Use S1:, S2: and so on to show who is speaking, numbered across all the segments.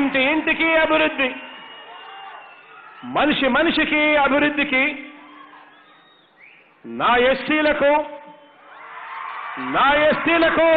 S1: ఇంటి ఇంటికి అభివృద్ధి మనిషి మనిషికి అభివృద్ధికి నా ఎస్సీలకు నా ఎస్టీలకు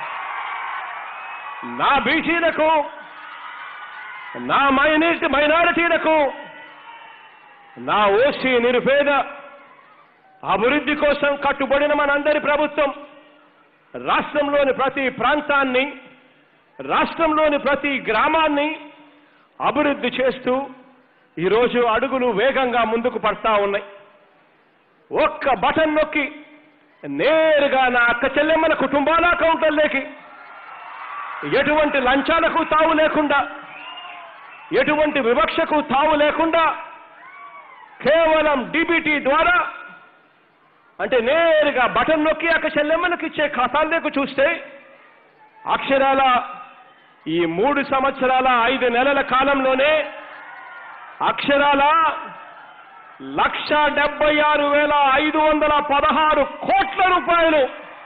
S1: నా బీసీలకు నా మైనారిటీ మైనారిటీలకు నా ఓసీ నిరుపేద అభివృద్ధి కోసం కట్టుబడిన మనందరి ప్రభుత్వం రాష్ట్రంలోని ప్రతి ప్రాంతాన్ని రాష్ట్రంలోని ప్రతి గ్రామాన్ని అభివృద్ధి చేస్తూ ఈరోజు అడుగులు వేగంగా ముందుకు పడతా ఉన్నాయి ఒక్క బటన్ నొక్కి నేరుగా నా అక్క చెల్లెమ్మల కుటుంబాల అకౌంట్లలోకి ఎటువంటి లంచాలకు తావు లేకుండా ఎటువంటి వివక్షకు తావు లేకుండా కేవలం డిబిటీ ద్వారా అంటే నేరుగా బటన్ నొక్కి అక్క చెల్లెమ్మలకు ఇచ్చే ఖాతాలకు చూస్తే అక్షరాల ఈ మూడు సంవత్సరాల ఐదు నెలల కాలంలోనే అక్షరాల లక్ష డెబ్బై ఆరు వేల ఐదు వందల పదహారు కోట్ల రూపాయలు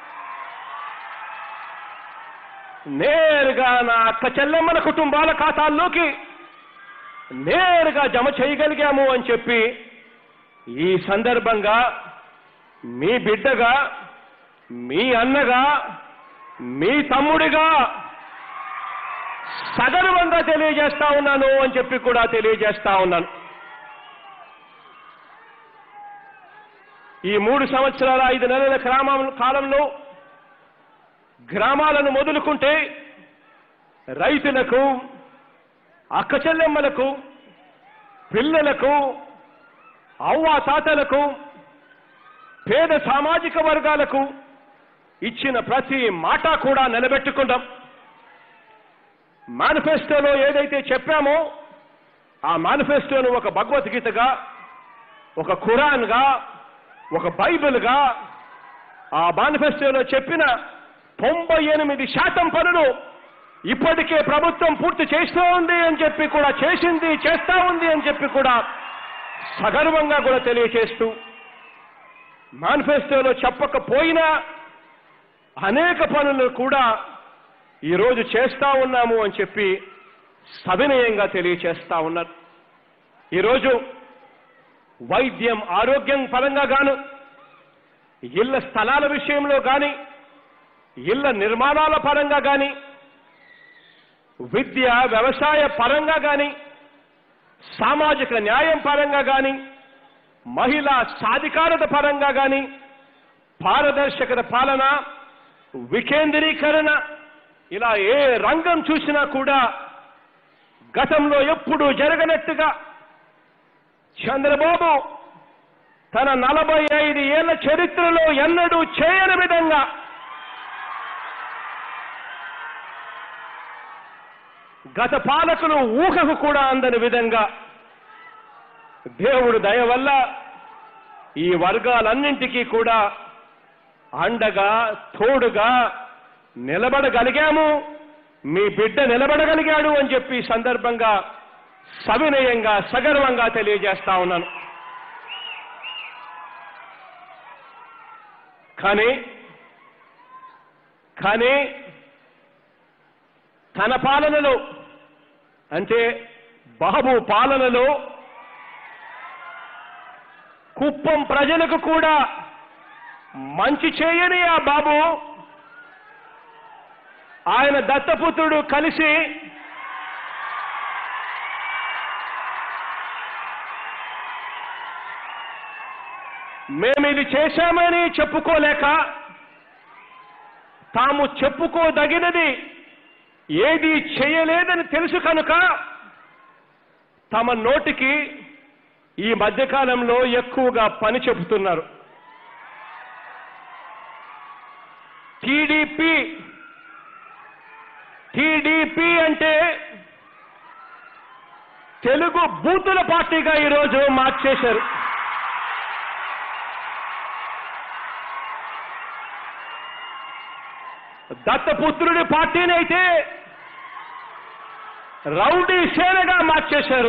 S1: నేరుగా నా అక్క చెల్లెమ్మల కుటుంబాల ఖాతాల్లోకి నేరుగా జమ చేయగలిగాము అని చెప్పి ఈ సందర్భంగా మీ బిడ్డగా మీ అన్నగా మీ తమ్ముడిగా సగర్వంగా తెలియజేస్తా ఉన్నాను అని చెప్పి కూడా తెలియజేస్తా ఉన్నాను ఈ మూడు సంవత్సరాల ఐదు నెలల గ్రామం కాలంలో గ్రామాలను మొదలుకుంటే రైతులకు అక్క చెల్లెమ్మలకు పిల్లలకు అవ్వ తాతలకు పేద సామాజిక వర్గాలకు ఇచ్చిన ప్రతి మాట కూడా నిలబెట్టుకుంటాం మేనిఫెస్టోలో ఏదైతే చెప్పామో ఆ మేనిఫెస్టోను ఒక భగవద్గీతగా ఒక ఖురాన్గా ఒక బైబిల్గా ఆ మేనిఫెస్టోలో చెప్పిన తొంభై ఎనిమిది శాతం పనులు ఇప్పటికే ప్రభుత్వం పూర్తి చేస్తూ ఉంది అని చెప్పి కూడా చేసింది చేస్తా ఉంది అని చెప్పి కూడా సగర్వంగా కూడా తెలియచేస్తూ మేనిఫెస్టోలో చెప్పకపోయినా అనేక పనులు కూడా ఈరోజు చేస్తా ఉన్నాము అని చెప్పి సవినయంగా తెలియచేస్తా ఉన్నారు ఈరోజు వైద్యం ఆరోగ్యం పరంగా గాను ఇళ్ల స్థలాల విషయంలో గాని ఇళ్ల నిర్మాణాల పరంగా గాని విద్య వ్యవసాయ పరంగా గాని సామాజిక న్యాయం పరంగా గాని మహిళా సాధికారత పరంగా గాని పారదర్శకత పాలన వికేంద్రీకరణ ఇలా ఏ రంగం చూసినా కూడా గతంలో ఎప్పుడూ జరగనట్టుగా చంద్రబాబు తన నలభై ఐదు ఏళ్ల చరిత్రలో ఎన్నడూ చేయని విధంగా గత పాలకులు ఊహకు కూడా అందని విధంగా దేవుడు దయ వల్ల ఈ వర్గాలన్నింటికీ కూడా అండగా తోడుగా నిలబడగలిగాము మీ బిడ్డ నిలబడగలిగాడు అని చెప్పి ఈ సందర్భంగా సవినయంగా సగర్వంగా తెలియజేస్తా ఉన్నాను కానీ కానీ తన పాలనలో అంటే బాబు పాలనలో కుప్పం ప్రజలకు కూడా మంచి చేయని ఆ బాబు ఆయన దత్తపుత్రుడు కలిసి మేము ఇది చేశామని చెప్పుకోలేక తాము చెప్పుకోదగినది ఏది చేయలేదని తెలుసు కనుక తమ నోటికి ఈ మధ్యకాలంలో ఎక్కువగా పని చెబుతున్నారు టీడీపీ టీడీపీ అంటే తెలుగు బూతుల పార్టీగా ఈరోజు మార్చేశారు దత్తపుత్రుడి పార్టీని అయితే రౌడీ సేనగా మార్చేశారు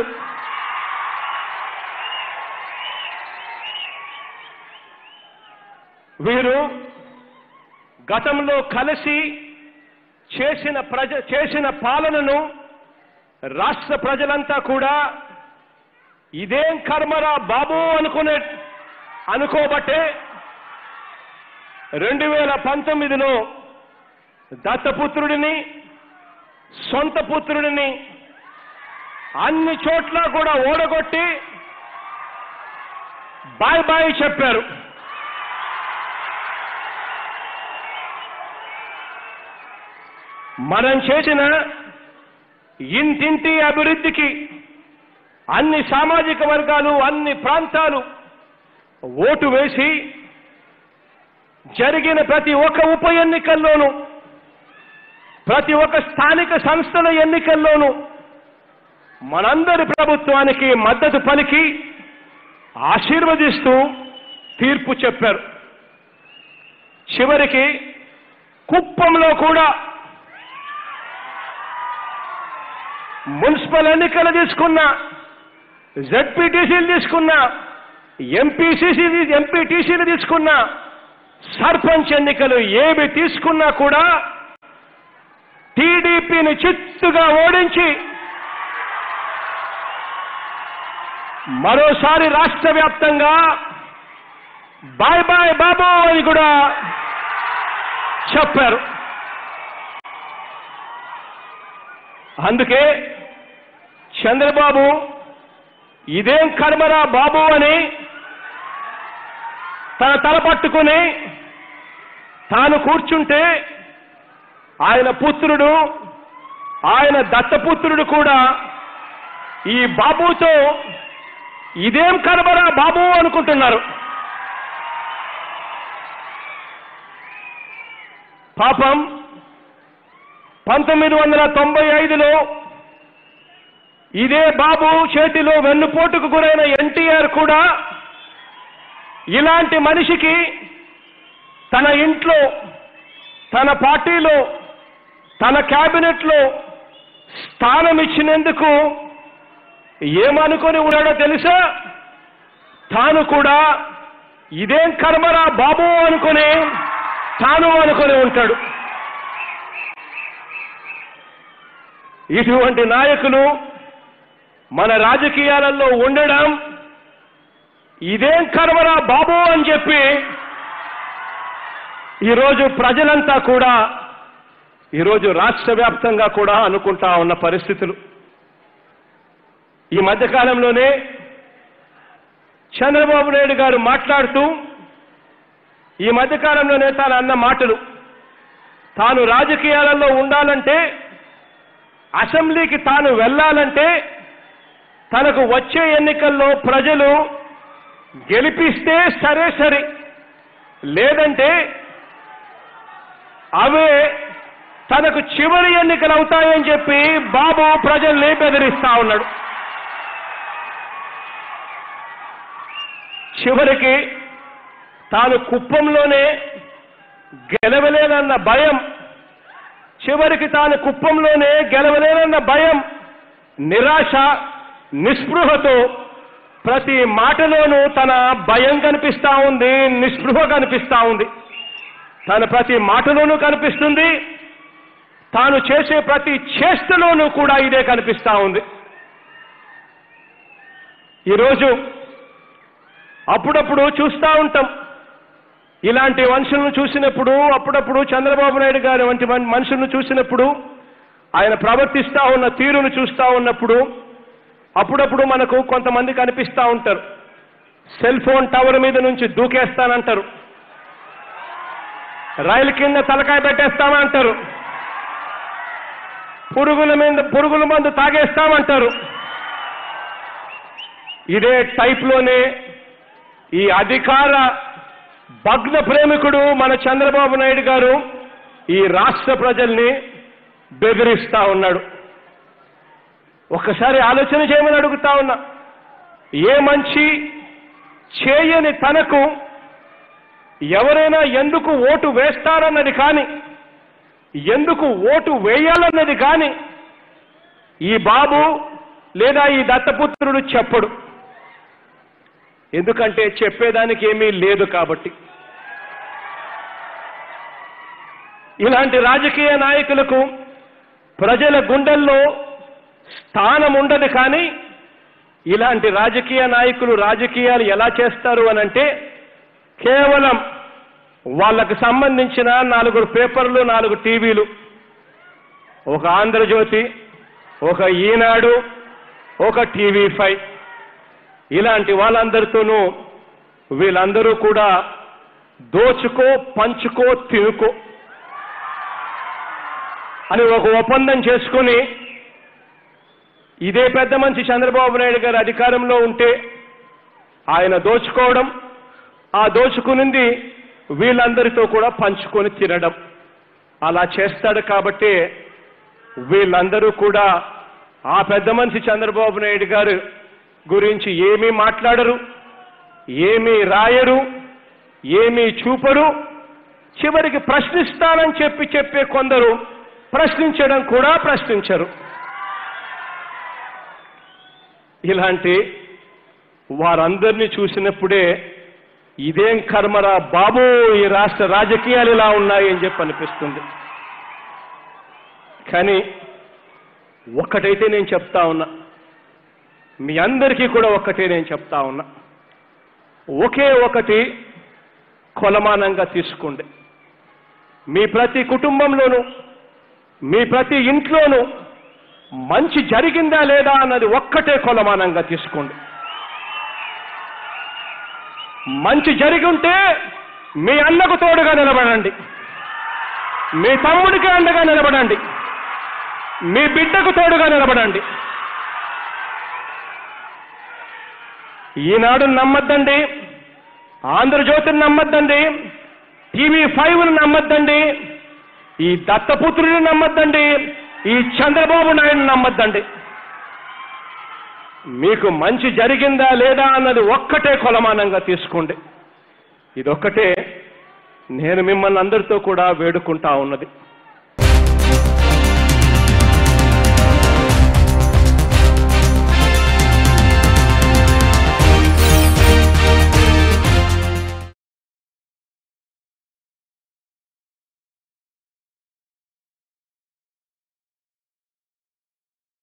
S1: వీరు గతంలో కలిసి చేసిన ప్రజ చేసిన పాలనను రాష్ట్ర ప్రజలంతా కూడా ఇదేం కర్మరా బాబు అనుకునే అనుకోబట్టే రెండు వేల పంతొమ్మిదిలో దత్తపుత్రుడిని సొంత పుత్రుడిని అన్ని చోట్ల కూడా ఓడగొట్టి బాయ్ బాయ్ చెప్పారు మనం చేసిన ఇంటింటి అభివృద్ధికి అన్ని సామాజిక వర్గాలు అన్ని ప్రాంతాలు ఓటు వేసి జరిగిన ప్రతి ఒక్క ఉప ఎన్నికల్లోనూ ప్రతి ఒక్క స్థానిక సంస్థల ఎన్నికల్లోనూ మనందరి ప్రభుత్వానికి మద్దతు పలికి ఆశీర్వదిస్తూ తీర్పు చెప్పారు చివరికి కుప్పంలో కూడా మున్సిపల్ ఎన్నికలు తీసుకున్నా జడ్పీటీసీలు తీసుకున్నా ఎంపీసీసీ ఎంపీటీసీలు తీసుకున్నా సర్పంచ్ ఎన్నికలు ఏవి తీసుకున్నా కూడా టీడీపీని చిత్తుగా ఓడించి మరోసారి రాష్ట్ర వ్యాప్తంగా బాయ్ బాయ్ బాబు అని కూడా చెప్పారు అందుకే చంద్రబాబు ఇదేం కర్మరా బాబు అని తన తల పట్టుకుని తాను కూర్చుంటే ఆయన పుత్రుడు ఆయన దత్తపుత్రుడు కూడా ఈ బాబుతో ఇదేం కర్మరా బాబు అనుకుంటున్నారు పాపం పంతొమ్మిది వందల తొంభై ఐదులో ఇదే బాబు చేతిలో వెన్నుపోటుకు గురైన ఎన్టీఆర్ కూడా ఇలాంటి మనిషికి తన ఇంట్లో తన పార్టీలో తన క్యాబినెట్లో స్థానం ఇచ్చినందుకు ఏమనుకొని ఉన్నాడో తెలుసా తాను కూడా ఇదేం కర్మరా బాబు అనుకుని తాను అనుకొని ఉంటాడు ఇటువంటి నాయకులు మన రాజకీయాలలో ఉండడం ఇదేం కర్మరా బాబు అని చెప్పి ఈరోజు ప్రజలంతా కూడా ఈరోజు రాష్ట్ర వ్యాప్తంగా కూడా అనుకుంటా ఉన్న పరిస్థితులు ఈ మధ్యకాలంలోనే చంద్రబాబు నాయుడు గారు మాట్లాడుతూ ఈ మధ్యకాలంలోనే తాను అన్న మాటలు తాను రాజకీయాలలో ఉండాలంటే అసెంబ్లీకి తాను వెళ్ళాలంటే తనకు వచ్చే ఎన్నికల్లో ప్రజలు గెలిపిస్తే సరే సరే లేదంటే అవే తనకు చివరి ఎన్నికలు అవుతాయని చెప్పి బాబు ప్రజల్ని బెదిరిస్తా ఉన్నాడు చివరికి తాను కుప్పంలోనే గెలవలేనన్న భయం చివరికి తాను కుప్పంలోనే గెలవలేనన్న భయం నిరాశ నిస్పృహతో ప్రతి మాటలోనూ తన భయం కనిపిస్తా ఉంది నిస్పృహ కనిపిస్తా ఉంది తన ప్రతి మాటలోనూ కనిపిస్తుంది తాను చేసే ప్రతి చేష్టలోనూ కూడా ఇదే కనిపిస్తా ఉంది ఈరోజు అప్పుడప్పుడు చూస్తూ ఉంటాం ఇలాంటి మనుషులను చూసినప్పుడు అప్పుడప్పుడు చంద్రబాబు నాయుడు గారి వంటి మన్- మనుషులను చూసినప్పుడు ఆయన ప్రవర్తిస్తా ఉన్న తీరును చూస్తా ఉన్నప్పుడు అప్పుడప్పుడు మనకు కొంతమంది కనిపిస్తా ఉంటారు సెల్ ఫోన్ టవర్ మీద నుంచి దూకేస్తానంటారు రైలు కింద తలకాయ పెట్టేస్తామంటారు పురుగుల మీద పురుగుల మందు తాగేస్తామంటారు ఇదే టైప్లోనే ఈ అధికార భగ్న ప్రేమికుడు మన చంద్రబాబు నాయుడు గారు ఈ రాష్ట్ర ప్రజల్ని బెదిరిస్తా ఉన్నాడు ఒక్కసారి ఆలోచన చేయమని అడుగుతా ఉన్నా ఏ మంచి చేయని తనకు ఎవరైనా ఎందుకు ఓటు వేస్తారన్నది కానీ ఎందుకు ఓటు వేయాలన్నది కానీ ఈ బాబు లేదా ఈ దత్తపుత్రుడు చెప్పడు ఎందుకంటే చెప్పేదానికి ఏమీ లేదు కాబట్టి ఇలాంటి రాజకీయ నాయకులకు ప్రజల గుండెల్లో స్థానం ఉండదు కానీ ఇలాంటి రాజకీయ నాయకులు రాజకీయాలు ఎలా చేస్తారు అనంటే కేవలం వాళ్ళకు సంబంధించిన నాలుగు పేపర్లు నాలుగు టీవీలు ఒక ఆంధ్రజ్యోతి ఒక ఈనాడు ఒక టీవీ ఫైవ్ ఇలాంటి వాళ్ళందరితోనూ వీళ్ళందరూ కూడా దోచుకో పంచుకో తినుకో అని ఒక ఒప్పందం చేసుకుని ఇదే పెద్ద మనిషి చంద్రబాబు నాయుడు గారు అధికారంలో ఉంటే ఆయన దోచుకోవడం ఆ దోచుకునింది వీళ్ళందరితో కూడా పంచుకొని తినడం అలా చేస్తాడు కాబట్టి వీళ్ళందరూ కూడా ఆ పెద్ద మనిషి చంద్రబాబు నాయుడు గారు గురించి ఏమీ మాట్లాడరు ఏమీ రాయరు ఏమీ చూపరు చివరికి ప్రశ్నిస్తానని చెప్పి చెప్పే కొందరు ప్రశ్నించడం కూడా ప్రశ్నించరు ఇలాంటి వారందరినీ చూసినప్పుడే ఇదేం కర్మరా బాబు ఈ రాష్ట్ర రాజకీయాలు ఇలా ఉన్నాయి అని చెప్పి అనిపిస్తుంది కానీ ఒక్కటైతే నేను చెప్తా ఉన్నా మీ అందరికీ కూడా ఒక్కటే నేను చెప్తా ఉన్నా ఒకే ఒకటి కొలమానంగా తీసుకోండి మీ ప్రతి కుటుంబంలోనూ మీ ప్రతి ఇంట్లోనూ మంచి జరిగిందా లేదా అన్నది ఒక్కటే కొలమానంగా తీసుకోండి మంచి జరిగి ఉంటే మీ అన్నకు తోడుగా నిలబడండి మీ తమ్ముడికి అండగా నిలబడండి మీ బిడ్డకు తోడుగా నిలబడండి ఈనాడు నమ్మద్దండి ఆంధ్రజ్యోతిని నమ్మద్దండి టీవీ ఫైవ్ని నమ్మద్దండి ఈ దత్తపుత్రుని నమ్మద్దండి ఈ చంద్రబాబు నాయుడు నమ్మద్దండి మీకు మంచి జరిగిందా లేదా అన్నది ఒక్కటే కొలమానంగా తీసుకోండి ఇదొక్కటే నేను మిమ్మల్ని అందరితో కూడా వేడుకుంటా ఉన్నది